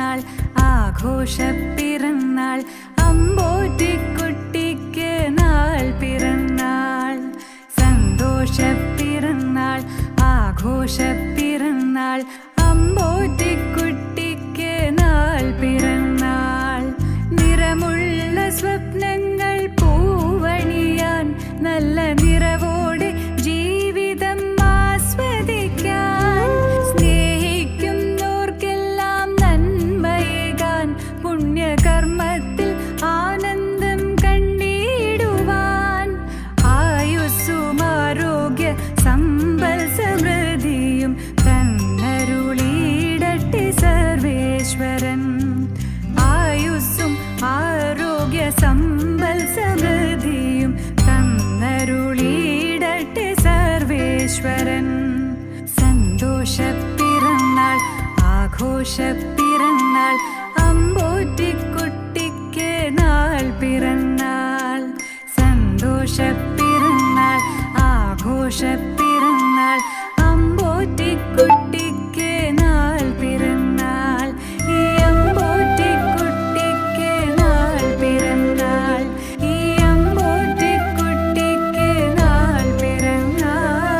പിറന്നാൾ ആഘോഷ പിറന്നാൾ അമ്പോറ്റിക്കുട്ടിക്ക് നാൾ പിറന്നാൾ സന്തോഷ പിറന്നാൾ ആഘോഷ പിറന്നാൾ അമ്പോറ്റിക്കുട്ടിക്ക് നാൾ പിറന്നാൾ നിറമുള്ള സ്വപ്നങ്ങൾ പൂവണിയാൻ നല്ല നിറവോടെ ജീവിതം ആസ്വദിക്കാൻ സ്നേഹിക്കുന്നോർക്കെല്ലാം നന്മയേകാൻ പുണ്യകർമ്മത്തിൽ ആനന്ദം കണ്ടിടുവാൻ ആയുസ്സും ആരോഗ്യ സമ്പൽ സമൃദ്ധിയും തന്നരുളിയിടട്ടെ സർവേശ്വരൻ ആയുസ്സും ആരോഗ്യ സമ്പൽ സമൃദ്ധിയും തന്നരുളിയിടട്ടെ സർവേശ്വരൻ സന്തോഷ പിറന്നാൾ ആഘോഷ പിറന്നാൾ അമ്പോറ്റിക്കുട്ടിക്ക് നാൾ പിറന്നാൾ സന്തോഷ പിറന്നാൾ ആഘോഷ പിറന്നാൾ അമ്പോറ്റിക്കുട്ടിക്ക് നാൾ പിറന്നാൾ ഈ അമ്പോറ്റിക്കുട്ടിക്ക് നാൾ പിറന്നാൾ ഈ അമ്പോറ്റിക്കുട്ടിക്ക് നാൾ പിറന്നാൾ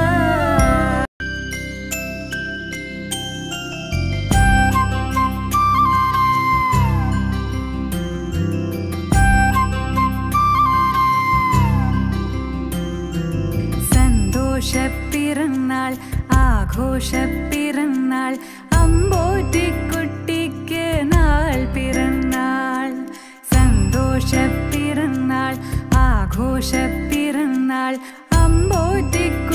സന്തോഷ പിറന്നാൾ ആഘോഷ പിറന്നാൾ അമ്പോറ്റിക്കുട്ടിക്ക് നാൾ പിറന്നാൾ സന്തോഷ പിറന്നാൾ ആഘോഷ പിറന്നാൾ അമ്പോറ്റിക്കുട്ടിക്ക്